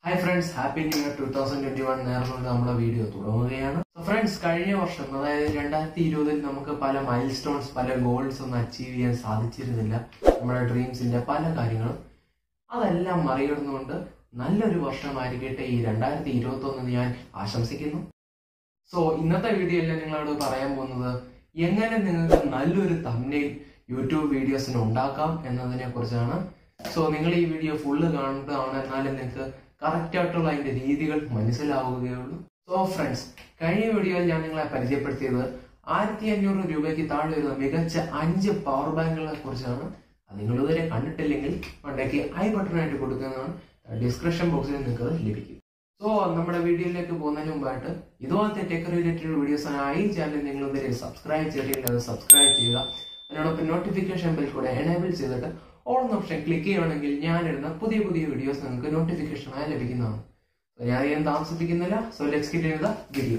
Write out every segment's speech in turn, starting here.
hi friends happy new year two thousand twenty one നേർന്നുകൊണ്ട് നമ്മുടെ video തുടങ്ങുകയാണ് friends കഴിഞ്ഞ വർഷം അതായത് രണ്ടായിരത്തി ഇരുപതിൽ നമുക്ക് പല മൈൽ സ്റ്റോൺസ് പല ഗോൾസ് ഒന്നും അച്ചീവ് ചെയ്യാൻ സാധിച്ചിരുന്നില്ല നമ്മുടെ ഡ്രീംസിന്റെ പല കാര്യങ്ങളും അതെല്ലാം മറികടന്നുകൊണ്ട് നല്ലൊരു വർഷമായിരിക്കട്ടെ ഈ രണ്ടായിരത്തി ഇരുപത്തി ഒന്ന് ഞാൻ ആശംസിക്കുന്നു സോ ഇന്നത്തെ വീഡിയോയിൽ ഞാൻ നിങ്ങളോട് പറയാൻ പോകുന്നത് എങ്ങനെ നിങ്ങൾക്ക് നല്ലൊരു തമ്മിൽ യൂട്യൂബ് വീഡിയോസിന് ഉണ്ടാക്കാം എന്നതിനെ കുറിച്ചാണ് സോ നിങ്ങൾ ഈ വീഡിയോ ഫുള്ള് കാണുന്നതാണ് എന്നാലും നിങ്ങൾക്ക് കറക്റ്റ് ആയിട്ടുള്ള അതിന്റെ രീതികൾ മനസ്സിലാവുകയുള്ളൂ സോ ഫ്രണ്ട്സ് കഴിഞ്ഞ വീഡിയോയിൽ ഞാൻ നിങ്ങളെ പരിചയപ്പെടുത്തിയത് ആയിരത്തി അഞ്ഞൂറ് രൂപയ്ക്ക് താഴെ വരുന്ന മികച്ച അഞ്ച് പവർ ബാങ്കുകളെ കുറിച്ചാണ് അത് നിങ്ങൾ ഇതുവരെ കണ്ടിട്ടില്ലെങ്കിൽ ഉണ്ടെങ്കിൽ ഐ ബട്ടണായിട്ട് കൊടുക്കുന്നതാണ് ഡിസ്ക്രിപ്ഷൻ ബോക്സിൽ നിങ്ങൾക്ക് അത് ലഭിക്കും സോ നമ്മുടെ വീഡിയോയിലേക്ക് പോകുന്നതിന് മുമ്പായിട്ട് ഇതുപോലത്തെ ടെക് റിലേറ്റഡ് വീഡിയോസിനായി ഈ ചാനൽ നിങ്ങൾ ഇതുവരെ സബ്സ്ക്രൈബ് ചെയ്തില്ലെങ്കിൽ അത് സബ്സ്ക്രൈബ് ചെയ്യുക അതിനോടൊപ്പം നോട്ടിഫിക്കേഷൻ ബെൽ കൂടെ എനേബിൾ ചെയ്തിട്ട് ഓൾ എന്ന ഓപ്ഷൻ ക്ലിക്ക് ചെയ്യുകയാണെങ്കിൽ ഞാൻ ഇടുന്ന പുതിയ പുതിയ വീഡിയോസ് നിങ്ങൾക്ക് നോട്ടിഫിക്കേഷനായി ലഭിക്കുന്നതാണ് So, ഞാൻ അധികം താമസിപ്പിക്കുന്നില്ല so let's get in the video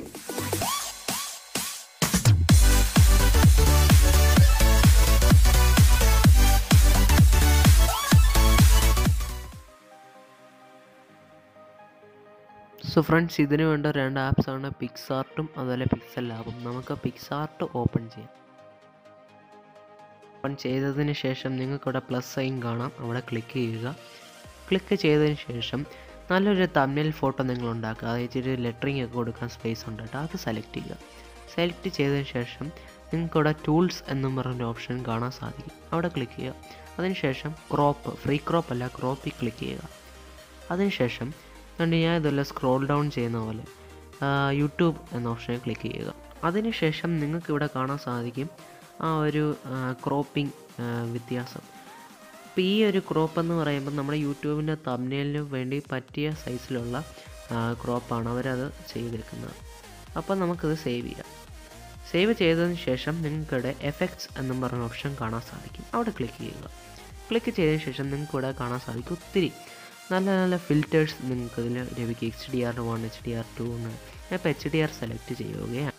so friends ഇതിന് വേണ്ട രണ്ട് ആപ്സ് ആണ് പിക്സാർട്ടും അതുപോലെ പിക്സൽ ലാബും നമുക്ക് പിക്സാർട്ട് ഓപ്പൺ ചെയ്യാം ഓപ്പൺ ചെയ്തതിന് ശേഷം നിങ്ങൾക്കിവിടെ പ്ലസ് സൈൻ കാണാം അവിടെ ക്ലിക്ക് ചെയ്യുക ക്ലിക്ക് ചെയ്തതിന് ശേഷം നല്ലൊരു തമ്മിൽ ഫോട്ടോ നിങ്ങൾ ഉണ്ടാക്കുക അതായത് ഇച്ചിരി ലെറ്ററിങ് ഒക്കെ കൊടുക്കാൻ സ്പേസ് ഉണ്ട് കേട്ടോ അത് സെലക്ട് ചെയ്യുക സെലക്ട് ചെയ്തതിന് ശേഷം നിങ്ങൾക്കിവിടെ ടൂൾസ് എന്നും പറഞ്ഞ ഓപ്ഷൻ കാണാൻ സാധിക്കും അവിടെ ക്ലിക്ക് ചെയ്യുക അതിനുശേഷം ക്രോപ്പ് ഫ്രീ ക്രോപ്പ് അല്ല ക്രോപ്പിൽ ക്ലിക്ക് ചെയ്യുക അതിനുശേഷം കണ്ട് ഞാൻ ഇതുപോലെ സ്ക്രോൾ ഡൗൺ ചെയ്യുന്ന പോലെ യൂട്യൂബ് എന്ന ഓപ്ഷനിൽ ക്ലിക്ക് ചെയ്യുക അതിനുശേഷം നിങ്ങൾക്ക് ഇവിടെ കാണാൻ സാധിക്കും ആ ഒരു ക്രോപ്പിംഗ് വ്യത്യാസം അപ്പോൾ ഈ ഒരു ക്രോപ്പ് എന്ന് പറയുമ്പോൾ നമ്മുടെ യൂട്യൂബിൻ്റെ തമ്മിലിന് വേണ്ടി പറ്റിയ സൈസിലുള്ള ക്രോപ്പാണ് അവരത് ചെയ്തേക്കുന്നത് അപ്പോൾ നമുക്കത് സേവ് ചെയ്യാം സേവ് ചെയ്തതിന് ശേഷം നിങ്ങൾക്കിവിടെ എഫക്ട്സ് എന്നും പറഞ്ഞ ഓപ്ഷൻ കാണാൻ സാധിക്കും അവിടെ ക്ലിക്ക് ചെയ്യുക ക്ലിക്ക് ചെയ്തതിന് ശേഷം നിങ്ങൾക്ക് ഇവിടെ കാണാൻ സാധിക്കും ഒത്തിരി നല്ല നല്ല ഫിൽറ്റേഴ്സ് നിങ്ങൾക്ക് ഇതിൽ ലഭിക്കും H D R one H D R two എന്ന് ഞാൻ ഇപ്പോൾ എച്ച് ഡി ആർ സെലക്ട് ചെയ്യുകയാണ്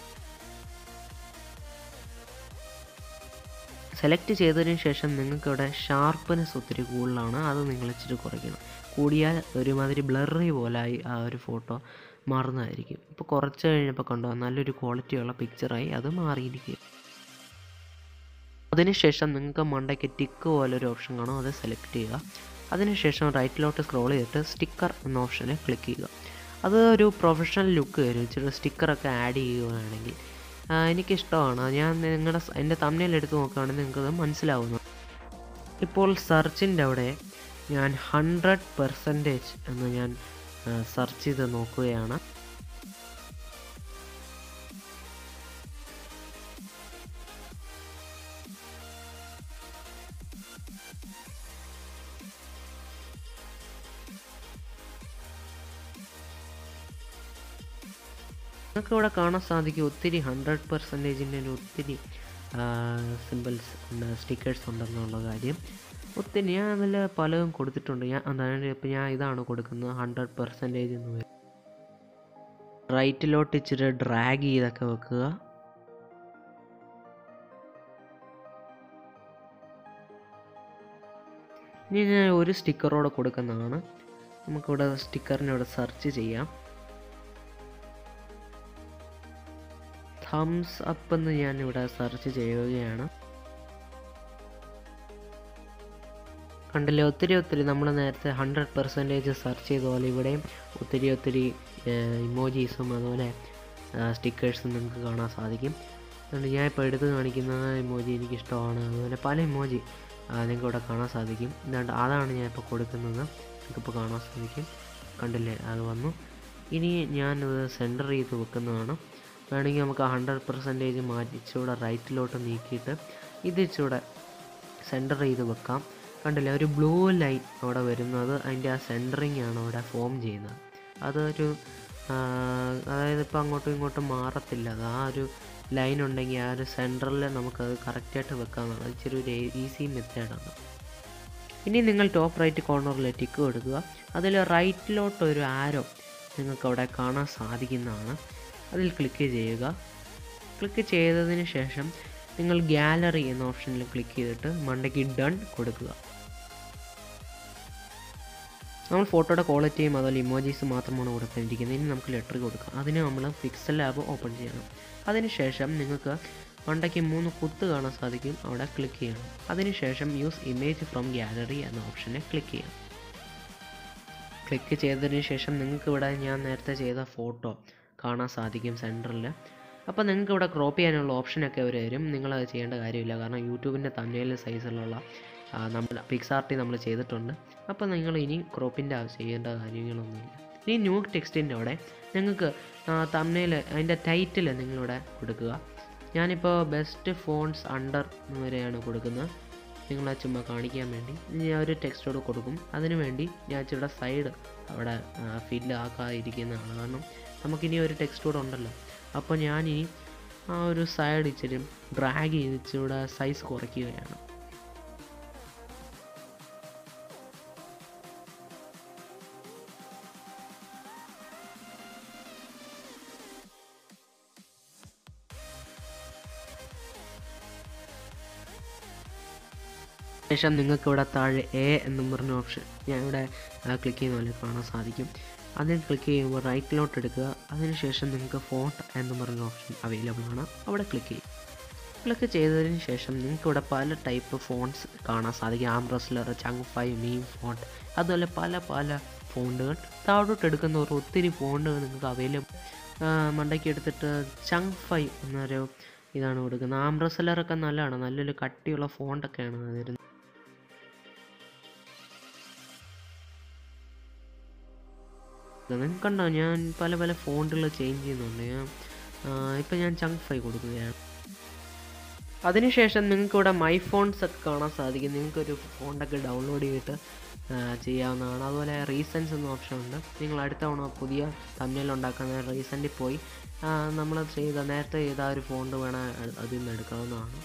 സെലക്ട് ചെയ്തതിന് ശേഷം നിങ്ങൾക്ക് ഇവിടെ ഷാർപ്പ്നെസ് ഒത്തിരി കൂടുതലാണ് അത് നിങ്ങൾ ഇച്ചിരി കുറയ്ക്കണം കൂടിയാൽ ഒരുമാതിരി ബ്ലറി പോലായി ആ ഒരു ഫോട്ടോ മാറുന്നതായിരിക്കും ഇപ്പോൾ കുറച്ച് കഴിഞ്ഞപ്പോൾ കണ്ടോ നല്ലൊരു ക്വാളിറ്റിയുള്ള പിക്ചറായി അത് മാറിയിരിക്കും അതിനുശേഷം നിങ്ങൾക്ക് മണ്ടയ്ക്ക് ടിക്ക് പോലൊരു ഓപ്ഷൻ കാണും അത് സെലക്ട് ചെയ്യുക അതിനുശേഷം റൈറ്റിലോട്ട് സ്ക്രോൾ ചെയ്തിട്ട് സ്റ്റിക്കർ എന്ന ഓപ്ഷനിൽ ക്ലിക്ക് ചെയ്യുക അത് ഒരു പ്രൊഫഷണൽ ലുക്ക് വരും ഇച്ചിരി സ്റ്റിക്കറൊക്കെ ആഡ് ചെയ്യുകയാണെങ്കിൽ എനിക്കിഷ്ടമാണ് ഞാൻ നിങ്ങളുടെ എൻ്റെ തമ്മിൽ എടുത്ത് നോക്കുകയാണെങ്കിൽ നിങ്ങൾക്കത് മനസ്സിലാവുന്നു ഇപ്പോൾ സെർച്ചിൻ്റെ അവിടെ ഞാൻ ഹൺഡ്രഡ് പെർസെൻറ്റേജ് എന്ന് ഞാൻ സെർച്ച് ചെയ്ത് നോക്കുകയാണ് നിങ്ങൾക്ക് ഇവിടെ കാണാൻ സാധിക്കും ഒത്തിരി ഹൺഡ്രഡ് പെർസെൻറ്റേജിൻ്റെ ഒത്തിരി സിമ്പിൾസ് ഉണ്ട് സ്റ്റിക്കേഴ്സ് ഉണ്ടെന്നുള്ള കാര്യം ഒത്തിരി ഞാൻ അതിൽ പലതും കൊടുത്തിട്ടുണ്ട് ഞാൻ അതായത് ഇപ്പം ഞാൻ ഇതാണ് കൊടുക്കുന്നത് ഹൺഡ്രഡ് പെർസെൻറ്റേജ് എന്ന് പറയും റൈറ്റിലോട്ട് ഇച്ചിരി ഡ്രാഗ് ചെയ്തൊക്കെ വെക്കുക ഇനി ഞാൻ ഒരു സ്റ്റിക്കറോടെ കൊടുക്കുന്നതാണ് നമുക്കിവിടെ സ്റ്റിക്കറിനെ ഇവിടെ സെർച്ച് ചെയ്യാം തംസ് അപ്പ് എന്ന് ഞാൻ ഇവിടെ സെർച്ച് ചെയ്യുകയാണ് കണ്ടില്ലേ ഒത്തിരി ഒത്തിരി നമ്മൾ നേരത്തെ ഹൺഡ്രഡ് പെർസെൻറ്റേജ് സെർച്ച് ചെയ്ത പോലെ ഇവിടെയും ഒത്തിരി ഒത്തിരി ഇമോജീസും അതുപോലെ സ്റ്റിക്കേഴ്സും നിങ്ങൾക്ക് കാണാൻ സാധിക്കും അതുകൊണ്ട് ഞാൻ ഇപ്പോൾ എടുത്ത് കാണിക്കുന്ന ഇമോജി എനിക്കിഷ്ടമാണ് അതുപോലെ പല ഇമോജി നിങ്ങൾക്ക് ഇവിടെ കാണാൻ സാധിക്കും ഇതാണ്ട് അതാണ് ഞാൻ ഇപ്പോൾ കൊടുക്കുന്നത് നിങ്ങൾക്കിപ്പോൾ കാണാൻ സാധിക്കും കണ്ടില്ലേ അത് വന്നു ഇനി ഞാനത് സെൻറ്റർ ചെയ്ത് വെക്കുന്നതാണ് വേണമെങ്കിൽ നമുക്ക് ഹൺഡ്രഡ് പെർസെൻറ്റേജ് മാറ്റി ഇച്ചിരൂടെ റൈറ്റിലോട്ട് നീക്കിയിട്ട് ഇത് ഇച്ചിരൂടെ സെൻറ്റർ ചെയ്ത് വെക്കാം കണ്ടില്ലേ ഒരു ബ്ലൂ ലൈൻ അവിടെ വരുന്നത് അതിൻ്റെ ആ സെൻറ്ററിങ് ആണ് അവിടെ ഫോം ചെയ്യുന്നത് അതൊരു അതായത് ഇപ്പോൾ അങ്ങോട്ടും ഇങ്ങോട്ടും മാറത്തില്ല അത് ആ ഒരു ലൈൻ ഉണ്ടെങ്കിൽ ആ ഒരു സെൻറ്ററിൽ നമുക്കത് കറക്റ്റായിട്ട് വെക്കാമെന്നാണ് അത് ഇച്ചിരി ഒരു ഈസി മെത്തേഡാണ് ഇനി നിങ്ങൾ ടോപ്പ് റൈറ്റ് കോർണറിൽ ടിക്ക് കൊടുക്കുക അതിൽ റൈറ്റിലോട്ട് ഒരു ആരോ നിങ്ങൾക്ക് അവിടെ കാണാൻ സാധിക്കുന്നതാണ് അതിൽ ക്ലിക്ക് ചെയ്യുക ക്ലിക്ക് ചെയ്തതിന് ശേഷം നിങ്ങൾ ഗാലറി എന്ന ഓപ്ഷനിൽ ക്ലിക്ക് ചെയ്തിട്ട് മണ്ടയ്ക്ക് ഡൺ കൊടുക്കുക നമ്മൾ ഫോട്ടോയുടെ ക്വാളിറ്റിയും അതുപോലെ ഇമോജീസ് മാത്രമാണ് കൊടുക്കാനിരിക്കുന്നത് ഇനി നമുക്ക് ലെറ്റർ കൊടുക്കാം അതിന് നമ്മൾ പിക്സൽ ലാബ് ഓപ്പൺ ചെയ്യണം അതിനുശേഷം നിങ്ങൾക്ക് മണ്ടയ്ക്ക് മൂന്ന് കുത്ത് കാണാൻ സാധിക്കും അവിടെ ക്ലിക്ക് ചെയ്യണം അതിനുശേഷം യൂസ് ഇമേജ് ഫ്രം ഗാലറി എന്ന ഓപ്ഷനെ ക്ലിക്ക് ചെയ്യണം ക്ലിക്ക് ചെയ്തതിന് ശേഷം നിങ്ങൾക്ക് ഇവിടെ ഞാൻ നേരത്തെ ചെയ്ത ഫോട്ടോ കാണാൻ സാധിക്കും സെൻറ്ററിൽ അപ്പോൾ നിങ്ങൾക്ക് ഇവിടെ ക്രോപ്പ് ചെയ്യാനുള്ള ഓപ്ഷനൊക്കെ അവർ തരും നിങ്ങളത് ചെയ്യേണ്ട കാര്യമില്ല കാരണം യൂട്യൂബിൻ്റെ തമിഴിൽ സൈസിലുള്ള നമ്മൾ പിക്സാർട്ടി നമ്മൾ ചെയ്തിട്ടുണ്ട് അപ്പോൾ നിങ്ങൾ ഇനി ക്രോപ്പിൻ്റെ ആവശ്യം ചെയ്യേണ്ട കാര്യങ്ങളൊന്നുമില്ല ഇനി ന്യൂ ടെക്സ്റ്റിൻ്റെ അവിടെ നിങ്ങൾക്ക് തമിഴിൽ അതിൻ്റെ ടൈറ്റിൽ നിങ്ങളിവിടെ കൊടുക്കുക ഞാനിപ്പോൾ ബെസ്റ്റ് ഫോൺസ് അണ്ടർ വരെയാണ് കൊടുക്കുന്നത് നിങ്ങളെ ചുമ്മാ കാണിക്കാൻ വേണ്ടി ഞാൻ ഒരു ടെക്സ്റ്റോട് കൊടുക്കും അതിനു വേണ്ടി ഞാൻ ഇച്ചിരി സൈഡ് അവിടെ ഫില്ല് ആക്കാതിരിക്കുന്നതാണ് കാരണം നമുക്കിനി ഒരു ടെക്സ്റ്റ് കൂടെ ഉണ്ടല്ലോ അപ്പോൾ ഞാനിനി ആ ഒരു സൈഡ് ഇച്ചിരി ഡ്രാഗ് ചെയ്ത് ഇച്ചിരി സൈസ് കുറയ്ക്കുകയാണ് ശേഷം നിങ്ങൾക്ക് ഇവിടെ താഴെ എ എന്നും പറഞ്ഞ ഓപ്ഷൻ ഞാൻ ഇവിടെ ക്ലിക്ക് ചെയ്യുന്ന പോലെ കാണാൻ സാധിക്കും അതിൽ ക്ലിക്ക് ചെയ്യുമ്പോൾ റൈറ്റിലോട്ട് എടുക്കുക അതിനുശേഷം നിങ്ങൾക്ക് ഫോണ്ട് എന്ന് പറഞ്ഞ ഓപ്ഷൻ അവൈലബിൾ ആണ് അവിടെ ക്ലിക്ക് ചെയ്യും ക്ലിക്ക് ചെയ്തതിന് ശേഷം നിങ്ങൾക്ക് ഇവിടെ പല ടൈപ്പ് ഫോൺസ് കാണാൻ സാധിക്കും Arm Wrestler Chunk Five meme font അതുപോലെ പല പല ഫോണ്ടുകൾ താഴോട്ട് എടുക്കുന്നവർ ഒത്തിരി ഫോണ്ടുകൾ നിങ്ങൾക്ക് അവൈലബിൾ മണ്ടയ്ക്ക് എടുത്തിട്ട് ചങ് ഫൈ എന്നൊരു ഇതാണ് കൊടുക്കുന്നത് ആം റെസ്ലറൊക്കെ നല്ലതാണ് നല്ലൊരു കട്ടിയുള്ള ഫോണ്ടൊക്കെയാണ് വരുന്നത് നിങ്ങൾക്ക് കണ്ടോ ഞാൻ പല പല ഫോണ്ടുകൾ ചേഞ്ച് ചെയ്യുന്നുണ്ട് ഞാൻ ഇപ്പം ഞാൻ ചങ്ക് ഫൈ കൊടുക്കുകയാണ് അതിനുശേഷം നിങ്ങൾക്ക് ഇവിടെ മൈ ഫോൺസ് ഒക്കെ കാണാൻ സാധിക്കും നിങ്ങൾക്കൊരു ഫോണ്ടൊക്കെ ഡൗൺലോഡ് ചെയ്തിട്ട് ചെയ്യാവുന്നതാണ് അതുപോലെ റീസൻസ് എന്ന ഓപ്ഷൻ ഉണ്ട് നിങ്ങൾ അടുത്ത തവണ പുതിയ തമ്മിൽ ഉണ്ടാക്കുന്ന റീസൻറ്റിൽ പോയി നമ്മൾ ചെയ്ത നേരത്തെ ചെയ്ത ഒരു ഫോണ്ട് വേണം അതിൽ നിന്ന് എടുക്കാവുന്നതാണ്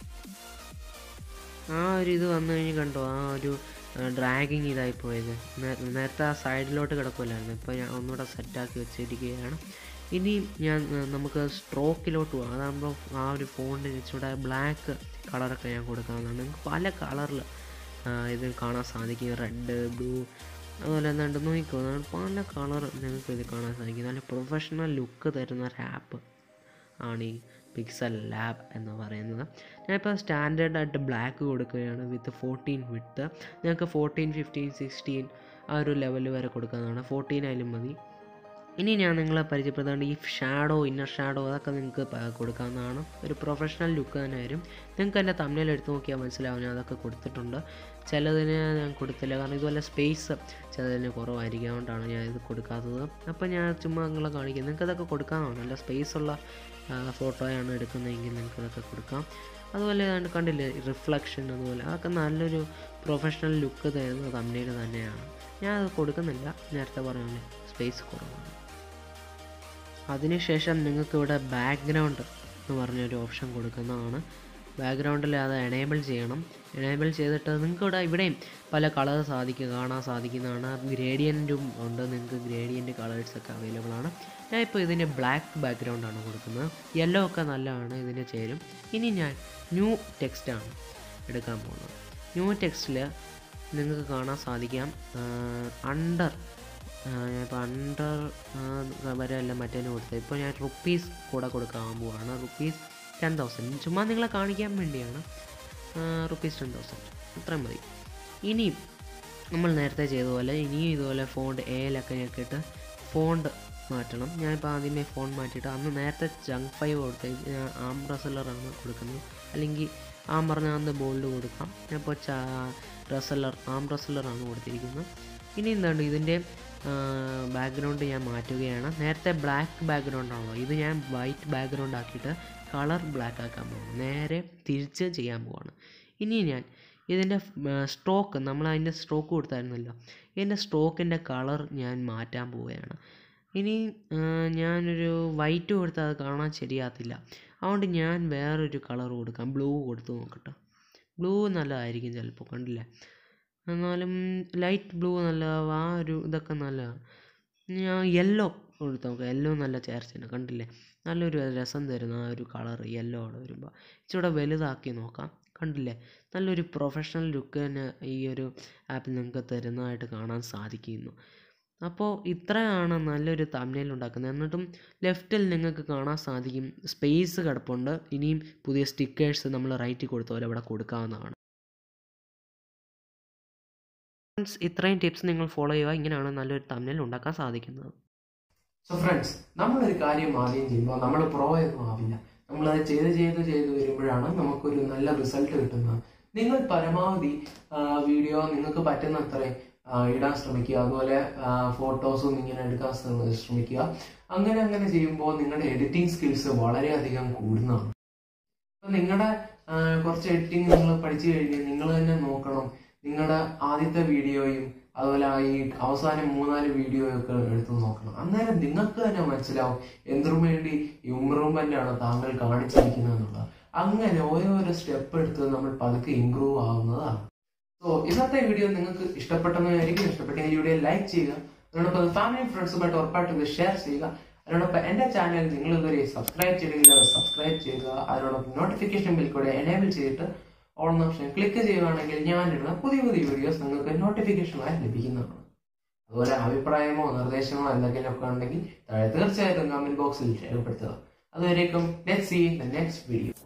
ആ ഒരു ഇത് വന്നു കഴിഞ്ഞ് കണ്ടോ ആ ഒരു ഡ്രാഗിങ് ഇതായി പോയത് നേരത്തെ ആ സൈഡിലോട്ട് കിടക്കുമല്ലായിരുന്നു ഇപ്പോൾ ഞാൻ ഒന്നുകൂടെ സെറ്റാക്കി വെച്ചിരിക്കുകയാണ് ഇനി ഞാൻ നമുക്ക് സ്ട്രോക്കിലോട്ട് പോകാം അതാകുമ്പോൾ ആ ഒരു ഫോണിന് ഇച്ചിരി ബ്ലാക്ക് കളറൊക്കെ ഞാൻ കൊടുക്കാവുന്നതാണ് നിങ്ങൾക്ക് പല കളറിൽ ഇത് കാണാൻ സാധിക്കും റെഡ് ബ്ലൂ അതുപോലെ എന്താണ്ട് നോക്കിക്കോ പല കളർ നിങ്ങൾക്ക് ഇത് കാണാൻ സാധിക്കും നല്ല പ്രൊഫഷണൽ ലുക്ക് തരുന്ന ഒരു ആപ്പ് ആണ് ഈ പിക്സൽ ലാബ് എന്ന് പറയുന്നത് ഞാനിപ്പോൾ സ്റ്റാൻഡേർഡ് ആയിട്ട് ബ്ലാക്ക് കൊടുക്കുകയാണ് വിത്ത് ഫോർട്ടീൻ വിട്ട് നിങ്ങൾക്ക് ഫോർട്ടീൻ ഫിഫ്റ്റീൻ സിക്സ്റ്റീൻ ആ ഒരു ലെവൽ വരെ കൊടുക്കാവുന്നതാണ് ഫോർട്ടീൻ ആയാലും മതി ഇനി ഞാൻ നിങ്ങളെ പരിചയപ്പെടുത്താണ്ട് ഈ ഷാഡോ ഇന്നർ ഷാഡോ അതൊക്കെ നിങ്ങൾക്ക് കൊടുക്കാവുന്നതാണ് ഒരു പ്രൊഫഷണൽ ലുക്ക് തന്നെ വരും നിങ്ങൾക്ക് എൻ്റെ തമ്മിൽ എടുത്ത് നോക്കിയാൽ മനസ്സിലാവും ഞാൻ അതൊക്കെ കൊടുത്തിട്ടുണ്ട് ചിലതിന് ഞാൻ കൊടുത്തില്ല കാരണം ഇതുപോലെ സ്പേസ് ചിലതിന് കുറവായിരിക്കും അതുകൊണ്ടാണ് ഞാൻ ഇത് കൊടുക്കാത്തത് അപ്പോൾ ഞാൻ ചുമ്മാ നിങ്ങളെ കാണിക്കാം നിങ്ങൾക്ക് അതൊക്കെ കൊടുക്കാവുന്നതാണ് നല്ല സ്പേസ് ഉള്ള ഫോട്ടോയാണ് എടുക്കുന്നതെങ്കിൽ നിങ്ങൾക്ക് അതൊക്കെ കൊടുക്കാം അതുപോലെ ഏതാണ്ട് കണ്ടില്ലേ റിഫ്ലക്ഷൻ അതുപോലെ അതൊക്കെ നല്ലൊരു പ്രൊഫഷണൽ ലുക്ക് തരുന്ന തമ്മിൽ തന്നെയാണ് ഞാൻ അത് കൊടുക്കുന്നില്ല നേരത്തെ പറഞ്ഞ പോലെ സ്പേസ് കുറവാണ് അതിനുശേഷം നിങ്ങൾക്ക് ഇവിടെ ബാക്ക്ഗ്രൗണ്ട് എന്ന് പറഞ്ഞൊരു ഓപ്ഷൻ കൊടുക്കുന്നതാണ് ബാക്ക്ഗ്രൗണ്ടിൽ അത് എനേബിൾ ചെയ്യണം എനേബിൾ ചെയ്തിട്ട് നിങ്ങൾക്ക് ഇവിടെ ഇവിടെയും പല കളർ സാധിക്കും കാണാൻ സാധിക്കുന്നതാണ് ഗ്രേഡിയൻറ്റും ഉണ്ട് നിങ്ങൾക്ക് ഗ്രേഡിയൻറ്റ് കളേഴ്സൊക്കെ അവൈലബിൾ ആണ് ഞാൻ ഇപ്പോൾ ഇതിന് ബ്ലാക്ക് ബാക്ക്ഗ്രൗണ്ടാണ് കൊടുക്കുന്നത് യെല്ലോ ഒക്കെ നല്ലതാണ് ഇതിന് ചേരും ഇനി ഞാൻ ന്യൂ ടെക്സ്റ്റാണ് എടുക്കാൻ പോകുന്നത് ന്യൂ ടെക്സ്റ്റിൽ നിങ്ങൾക്ക് കാണാൻ സാധിക്കാം അണ്ടർ ഇപ്പോൾ അണ്ടർ വരെ അല്ല മറ്റേന് കൊടുത്തത് ഇപ്പോൾ ഞാൻ റുപ്പീസ് കൂടെ കൊടുക്കാൻ പോവാണ് റുപ്പീസ് ടെൻ തൗസൻഡ് ചുമ്മാ നിങ്ങളെ കാണിക്കാൻ വേണ്ടിയാണ് റുപ്പീസ് ടെൻ തൗസൻഡ് അത്രയും മതി ഇനിയും നമ്മൾ നേരത്തെ ചെയ്ത പോലെ ഇനിയും ഇതുപോലെ ഫോണ്ട് എയിലൊക്കെ ഞെക്കിയിട്ട് ഫോണ്ട് മാറ്റണം ഞാനിപ്പോൾ ആദ്യമേ ഫോൺ മാറ്റിയിട്ട് അന്ന് നേരത്തെ ജങ്ക് ഫൈവ് കൊടുത്ത് ആം റസലറാണ് കൊടുക്കുന്നത് അല്ലെങ്കിൽ ആം പറഞ്ഞ അന്ന് ബോൾഡ് കൊടുക്കാം ഞാനിപ്പോൾ റസലർ ആം റസലറാണ് കൊടുത്തിരിക്കുന്നത് ഇനി എന്താണ് ഇതിൻ്റെ ബാക്ക്ഗ്രൗണ്ട് ഞാൻ മാറ്റുകയാണ് നേരത്തെ ബ്ലാക്ക് ബാക്ക്ഗ്രൗണ്ട് ആണല്ലോ ഇത് ഞാൻ വൈറ്റ് ബാക്ക്ഗ്രൗണ്ട് ആക്കിയിട്ട് കളർ ബ്ലാക്ക് ആക്കാൻ പോകുന്നു നേരെ തിരിച്ച് ചെയ്യാൻ പോവാണ് ഇനി ഞാൻ ഇതിൻ്റെ സ്ട്രോക്ക് നമ്മൾ അതിൻ്റെ സ്ട്രോക്ക് കൊടുത്തായിരുന്നല്ലോ ഇതിൻ്റെ സ്ട്രോക്കിൻ്റെ കളർ ഞാൻ മാറ്റാൻ പോവുകയാണ് ഇനി ഞാനൊരു വൈറ്റ് കൊടുത്താൽ അത് കാണാൻ ശരിയാകത്തില്ല അതുകൊണ്ട് ഞാൻ വേറൊരു കളർ കൊടുക്കാം ബ്ലൂ കൊടുത്ത് നോക്കട്ടെ ബ്ലൂ നല്ലതായിരിക്കും ചിലപ്പോൾ കണ്ടില്ലേ എന്നാലും ലൈറ്റ് ബ്ലൂ നല്ല ആ ഒരു ഇതൊക്കെ നല്ലതാണ് ഞാൻ യെല്ലോ കൊടുത്ത് നോക്കാം യെല്ലോ നല്ല ചേർച്ചയുണ്ട് കണ്ടില്ലേ നല്ലൊരു രസം തരുന്ന ആ ഒരു കളർ യെല്ലോ അവിടെ വരുമ്പോൾ ഇച്ചിരി വലുതാക്കി നോക്കാം കണ്ടില്ലേ നല്ലൊരു പ്രൊഫഷണൽ ലുക്ക് തന്നെ ഈ ഒരു ആപ്പിൽ നിങ്ങൾക്ക് തരുന്നതായിട്ട് കാണാൻ സാധിക്കുന്നു അപ്പോൾ ഇത്രയാണ് നല്ലൊരു തമ്മിൽ ഉണ്ടാക്കുന്നത് എന്നിട്ടും ലെഫ്റ്റിൽ നിങ്ങൾക്ക് കാണാൻ സാധിക്കും സ്പേസ് കിടപ്പുണ്ട് ഇനിയും പുതിയ സ്റ്റിക്കേഴ്സ് നമ്മൾ റൈറ്റിൽ കൊടുത്ത പോലെ ഇവിടെ കൊടുക്കാവുന്നതാണ് ഫ്രണ്ട്സ് ഇത്രയും ടിപ്സ് നിങ്ങൾ ഫോളോ ചെയ്യുക ഇങ്ങനെയാണ് നല്ലൊരു തമ്മിൽ ഉണ്ടാക്കാൻ സാധിക്കുന്നത് സോ ഫ്രണ്ട്സ് നമ്മളൊരു കാര്യം ആദ്യം ചെയ്യുമ്പോൾ നമ്മൾ പ്രോ ഒന്നും ആവില്ല നമ്മളത് ചെയ്ത് ചെയ്ത് ചെയ്ത് വരുമ്പോഴാണ് നമുക്കൊരു നല്ല റിസൾട്ട് കിട്ടുന്നത് നിങ്ങൾ പരമാവധി വീഡിയോ നിങ്ങൾക്ക് പറ്റുന്ന അത്രയും ആ, ഇടാൻ ശ്രമിക്കുക അതുപോലെ ഫോട്ടോസും ഇങ്ങനെ എടുക്കാൻ ശ്രമ- ശ്രമിക്കുക അങ്ങനെ അങ്ങനെ ചെയ്യുമ്പോൾ നിങ്ങളുടെ എഡിറ്റിംഗ് സ്കിൽസ് വളരെയധികം കൂടുന്നതാണ് അപ്പൊ നിങ്ങളുടെ കുറച്ച് എഡിറ്റിംഗ് നിങ്ങൾ പഠിച്ചു കഴിഞ്ഞ് നിങ്ങൾ തന്നെ നോക്കണം നിങ്ങളുടെ ആദ്യത്തെ വീഡിയോയും അതുപോലെ ആ ഈ അവസാനം മൂന്നാല് വീഡിയോ ഒക്കെ എടുത്ത് നോക്കണം അന്നേരം നിങ്ങൾക്ക് തന്നെ മനസ്സിലാവും എന്തിനു വേണ്ടി ഇമ്പ്രൂവ്മെന്റ് ആണ് താങ്കൾ കാണിച്ചിരിക്കുന്നത് എന്നുള്ളത് അങ്ങനെ ഓരോരോ സ്റ്റെപ്പ് എടുത്ത് നമ്മൾ പതുക്കെ ഇമ്പ്രൂവ് ആവുന്നതാണ് സോ ഇന്നത്തെ വീഡിയോ നിങ്ങൾക്ക് ഇഷ്ടപ്പെട്ടെന്ന് വിചാരിക്കും ഇഷ്ടപ്പെട്ടെങ്കിൽ ഈ വീഡിയോ ലൈക്ക് ചെയ്യുക അതിനോടൊപ്പം ഫാമിലി ഫ്രണ്ട്സുമായിട്ട് ഉറപ്പായിട്ടും ഇത് ഷെയർ ചെയ്യുക അതിനോടൊപ്പം എന്റെ ചാനൽ നിങ്ങൾ ഇതുവരെ സബ്സ്ക്രൈബ് ചെയ്തില്ലെങ്കിൽ അത് സബ്സ്ക്രൈബ് ചെയ്യുക അതിനോടൊപ്പം നോട്ടിഫിക്കേഷൻ ബിൽ കൂടെ എനേബിൾ ചെയ്തിട്ട് ഓൺ ഓപ്ഷൻ ക്ലിക്ക് ചെയ്യുകയാണെങ്കിൽ ഞാനിടുന്ന പുതിയ പുതിയ വീഡിയോസ് നിങ്ങൾക്ക് നോട്ടിഫിക്കേഷനായി ലഭിക്കുന്നതാണ് അതുപോലെ അഭിപ്രായമോ നിർദ്ദേശങ്ങളോ എന്തെങ്കിലുമൊക്കെ ഉണ്ടെങ്കിൽ താഴെ തീർച്ചയായിട്ടും കമന്റ് ബോക്സിൽ രേഖപ്പെടുത്തുക അതുവരേക്കും let see the next video